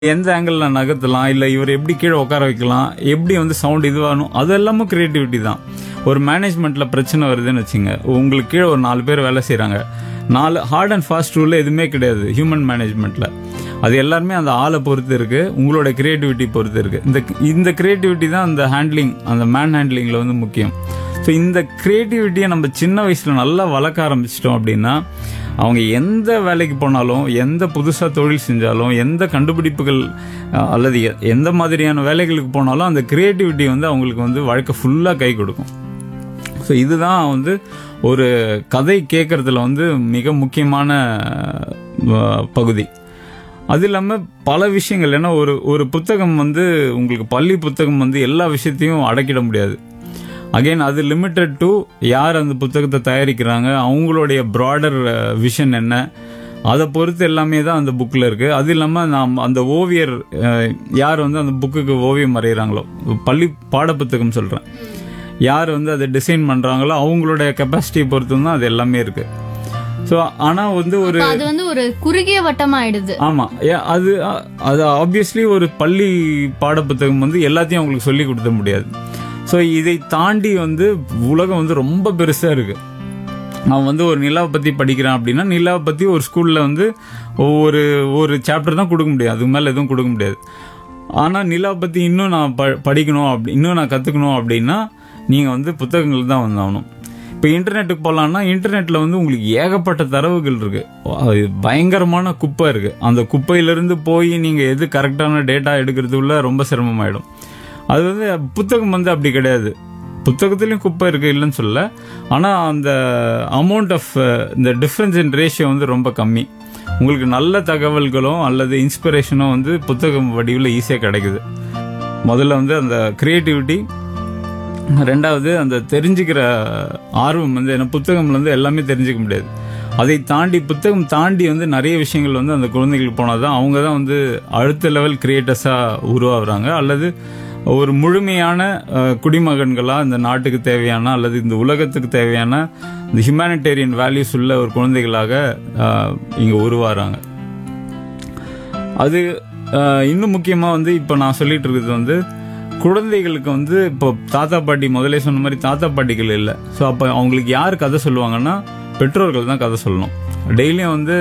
எந்த ஆங்கிள் நகர்த்தலாம் இல்லை இவர் எப்படி கீழே உட்கார வைக்கலாம் எப்படி வந்து சவுண்ட் இதுவாகணும் அது எல்லாமே கிரியேட்டிவிட்டி தான் ஒரு மேனேஜ்மெண்ட்ல பிரச்சனை வருதுன்னு வச்சுங்க உங்களுக்கு கீழே ஒரு நாலு பேர் வேலை செய்கிறாங்க நாலு ஹார்ட் அண்ட் ஃபாஸ்ட் ரூல் எதுவுமே கிடையாது ஹியூமன் மேனேஜ்மெண்ட்ல அது எல்லாருமே அந்த ஆளை பொறுத்து இருக்கு உங்களோட கிரியேட்டிவிட்டி பொறுத்து இருக்கு இந்த இந்த கிரியேட்டிவிட்டி தான் அந்த ஹேண்ட்லிங் அந்த மேன் ஹேண்ட்லிங்ல வந்து முக்கியம் ஸோ இந்த கிரியேட்டிவிட்டியை நம்ம சின்ன வயசுல நல்லா வளர்க்க ஆரம்பிச்சிட்டோம் அப்படின்னா அவங்க எந்த வேலைக்கு போனாலும் எந்த புதுசாக தொழில் செஞ்சாலும் எந்த கண்டுபிடிப்புகள் அஹ், அல்லது எ- எந்த மாதிரியான வேலைகளுக்கு போனாலும் அந்த கிரியேட்டிவிட்டி வந்து அவங்களுக்கு வந்து வாழ்க்கை ஃபுல்லாக கை கொடுக்கும் ஸோ இதுதான் வந்து ஒரு கதை கேட்கறதுல வந்து மிக முக்கியமான அஹ், பகுதி அது இல்லாமல் பல விஷயங்கள் ஏன்னா ஒரு ஒரு புத்தகம் வந்து உங்களுக்கு பள்ளி புத்தகம் வந்து எல்லா விஷயத்தையும் அடக்கிட முடியாது அகைன் அது லிமிட்டட் டு யார் அந்த புத்தகத்தை தயாரிக்கிறாங்க அவங்களுடைய ப்ராடர் விஷன் என்ன அதை பொறுத்து எல்லாமே தான் அந்த புக்கில் இருக்கு அது இல்லாமல் நாம் அந்த ஓவியர் அஹ், யார் வந்து அந்த புக்குக்கு ஓவியம் வரைகிறாங்களோ பள்ளி பாடப்புத்தகம் சொல்கிறேன் யார் வந்து அதை டிசைன் பண்ணுறாங்களோ அவங்களுடைய கெப்பாசிட்டியை பொறுத்து தான் அது எல்லாமே இருக்கு ஸோ ஆனால் வந்து ஒரு அப்ப அது வந்து ஒரு குறுகிய வட்டம் ஆயிடுது ஆமா ஏ- அது அ- அது ஆப்வியஸ்லி ஒரு பள்ளி பாடப்புத்தகம் வந்து எல்லாத்தையும் அவங்களுக்கு சொல்லி கொடுத்த முடியாது ஸோ இதை தாண்டி வந்து உலகம் வந்து ரொம்ப பெருசா இருக்கு அவன் வந்து ஒரு நிலாவை பத்தி படிக்கிறான் அப்படின்னா நிலாவை பத்தி ஒரு ஸ்கூல்ல வந்து ஒவ்வொரு ஒரு சாப்டர் தான் கொடுக்க முடியாது அதுக்கு மேல எதுவும் கொடுக்க முடியாது ஆனா நிலாவை பத்தி இன்னும் நான் ப- படிக்கணும் அப்படி இன்னும் நான் கத்துக்கணும் அப்படின்னா நீங்க வந்து புத்தகங்கள் தான் வந்தாகணும் இப்போ இன்டர்நெட்டுக்கு போகலான்னா இன்டர்நெட்ல வந்து உங்களுக்கு ஏகப்பட்ட தரவுகள் இருக்கு அது பயங்கரமான குப்பை இருக்கு அந்த குப்பையிலிருந்து போய் நீங்க எது கரெக்டான டேட்டா எடுக்கிறதுக்குள்ள ரொம்ப சிரமமாயிடும் அது வந்து புத்தகம் வந்து அப்படி கிடையாது புத்தகத்துலயும் குப்பை இருக்கு இல்லைன்னு சொல்ல ஆனா அந்த அமௌண்ட் ஆஃப் இந்த டிஃபரன்ஸ் இன் ரேஷியோ வந்து ரொம்ப கம்மி உங்களுக்கு நல்ல தகவல்களும் அல்லது இன்ஸ்பிரேஷனும் வந்து புத்தகம் வடிவில் ஈஸியாக கிடைக்குது முதல்ல வந்து அந்த கிரியேட்டிவிட்டி ரெண்டாவது அந்த தெரிஞ்சுக்கிற ஆர்வம் வந்து ஏன்னா புத்தகம்ல வந்து எல்லாமே தெரிஞ்சுக்க முடியாது அதை தாண்டி புத்தகம் தாண்டி வந்து நிறைய விஷயங்கள் வந்து அந்த குழந்தைகளுக்கு போனால் தான் அவங்க தான் வந்து அடுத்த லெவல் கிரியேட்டர்ஸாக உருவாகுறாங்க அல்லது ஒரு முழுமையான அஹ், குடிமகன்களா இந்த நாட்டுக்கு தேவையான அல்லது இந்த உலகத்துக்கு தேவையான இந்த ஹியூமானிட்டேரியன் வேல்யூஸ் உள்ள ஒரு குழந்தைகளாக அஹ், இங்க உருவாகிறாங்க அது அஹ், இன்னும் முக்கியமா வந்து இப்போ நான் சொல்லிட்டு இருக்கிறது வந்து குழந்தைகளுக்கு வந்து இப்போ தாத்தா பாட்டி முதலே சொன்ன மாதிரி தாத்தா பாட்டிகள் இல்லை ஸோ அப்போ அவங்களுக்கு யார் கதை சொல்லுவாங்கன்னா பெற்றோர்கள் தான் கதை சொல்லணும் டெய்லியும் வந்து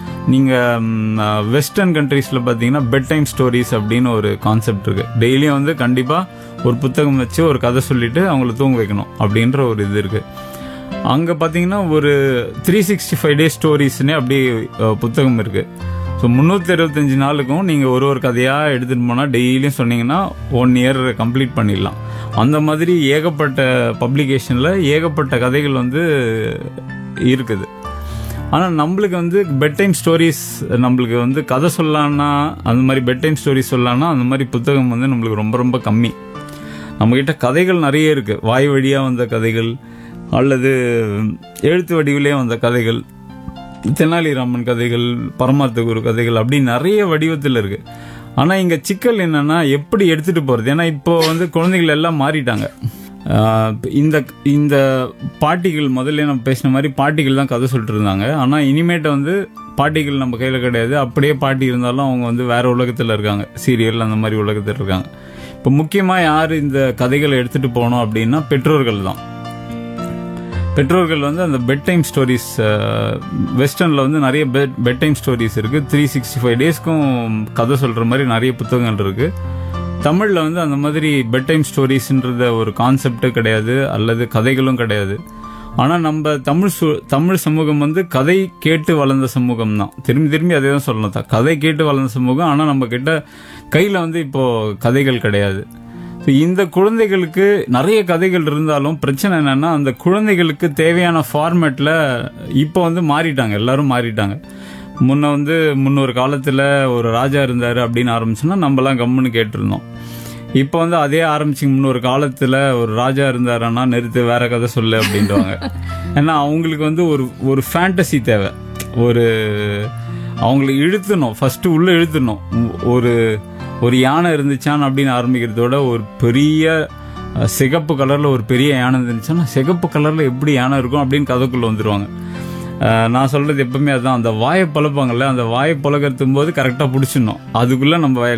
நீங்கள் வெஸ்டர்ன் கண்ட்ரீஸில் பார்த்தீங்கன்னா பெட் டைம் ஸ்டோரிஸ் அப்படின்னு ஒரு கான்செப்ட் இருக்கு டெய்லியும் வந்து கண்டிப்பாக ஒரு புத்தகம் வச்சு ஒரு கதை சொல்லிட்டு அவங்கள தூங்க வைக்கணும் அப்படின்ற ஒரு இது இருக்கு அங்கே பார்த்தீங்கன்னா ஒரு த்ரீ சிக்ஸ்டி ஃபைவ் டேஸ் ஸ்டோரிஸ்னே அப்படி அஹ், புத்தகம் இருக்கு ஸோ முந்நூற்றி அறுபத்தஞ்சு நாளுக்கும் நீங்கள் ஒரு ஒரு கதையாக எடுத்துகிட்டு போனால் டெய்லியும் சொன்னீங்கன்னா ஒன் இயர் கம்ப்ளீட் பண்ணிடலாம் அந்த மாதிரி ஏகப்பட்ட பப்ளிகேஷனில் ஏகப்பட்ட கதைகள் வந்து இருக்குது ஆனால் நம்மளுக்கு வந்து பெட் டைம் ஸ்டோரிஸ் நம்மளுக்கு வந்து கதை சொல்லலான்னா அந்த மாதிரி பெட் டைம் ஸ்டோரிஸ் சொல்லலான்னா அந்த மாதிரி புத்தகம் வந்து நம்மளுக்கு ரொம்ப ரொம்ப கம்மி நம்மக்கிட்ட கதைகள் நிறைய இருக்கு வாய் வழியாக வந்த கதைகள் அல்லது எழுத்து வடிவிலே வந்த கதைகள் தெனாலிராமன் கதைகள் பரமார்த்த குரு கதைகள் அப்படி நிறைய வடிவத்தில் இருக்கு ஆனா இங்க சிக்கல் என்னன்னா எப்படி எடுத்துட்டு போறது ஏன்னா இப்போ வந்து குழந்தைகள் எல்லாம் மாறிட்டாங்க ஆஹ் இந்த இந்த பாட்டிகள் முதல்ல நம்ம பேசின மாதிரி பாட்டிகள் தான் கதை சொல்லிட்டு இருந்தாங்க ஆனா இனிமேட்டு வந்து பாட்டிகள் நம்ம கையில கிடையாது அப்படியே பாட்டி இருந்தாலும் அவங்க வந்து வேற உலகத்துல இருக்காங்க சீரியல் அந்த மாதிரி உலகத்துல இருக்காங்க இப்போ முக்கியமா யார் இந்த கதைகளை எடுத்துட்டு போகணும் அப்படின்னா பெற்றோர்கள் தான் பெற்றோர்கள் வந்து அந்த பெட் டைம் ஸ்டோரிஸ் வெஸ்டர்னில் வந்து நிறைய பெட் பெட் டைம் ஸ்டோரிஸ் இருக்கு த்ரீ சிக்ஸ்டி ஃபைவ் டேஸ்க்கும் கதை சொல்ற மாதிரி நிறைய புத்தகங்கள் இருக்கு தமிழில் வந்து அந்த மாதிரி பெட் டைம் ஸ்டோரிஸ்ன்றத ஒரு கான்செப்டே கிடையாது அல்லது கதைகளும் கிடையாது ஆனால் நம்ம தமிழ் சு- தமிழ் சமூகம் வந்து கதை கேட்டு வளர்ந்த சமூகம் தான் திரும்பி திரும்பி அதே தான் சொல்லணும் த- கதை கேட்டு வளர்ந்த சமூகம் ஆனால் நம்ம கிட்ட கையில் வந்து இப்போ கதைகள் கிடையாது So, இந்த குழந்தைகளுக்கு நிறைய கதைகள் இருந்தாலும் பிரச்சனை என்னன்னா அந்த குழந்தைகளுக்கு தேவையான ஃபார்மேட்ல இப்போ வந்து மாறிட்டாங்க எல்லாரும் மாறிட்டாங்க முன்ன வந்து முன்னொரு காலத்துல ஒரு ராஜா இருந்தாரு அப்படின்னு ஆரம்பிச்சோன்னா நம்மலாம் கம்முன்னு கேட்டிருந்தோம் இப்போ வந்து அதே ஆரம்பிச்சு முன்னொரு காலத்துல ஒரு ராஜா இருந்தாருன்னா நிறுத்து வேற கதை சொல்லு அப்படின்றாங்க ஏன்னா அவங்களுக்கு வந்து ஒரு ஒரு ஃபேண்டசி தேவை ஒரு அவங்களை இழுத்தணும் ஃபர்ஸ்ட் உள்ள இழுத்தணும் ஒரு ஒரு யானை இருந்துச்சான் அப்படின்னு ஆரம்பிக்கிறதோட ஒரு பெரிய அஹ், சிகப்பு கலர்ல ஒரு பெரிய யானை இருந்துச்சுன்னா சிகப்பு கலர்ல எப்படி யானை இருக்கும் அப்படின்னு கதைக்குள்ள வந்துருவாங்க அஹ், நான் சொல்றது எப்பவுமே அதான் அந்த வாயை பழப்பாங்கல்ல அந்த வாயை பழகிறதும் போது கரெக்டா பிடிச்சிடணும் அதுக்குள்ள நம்ம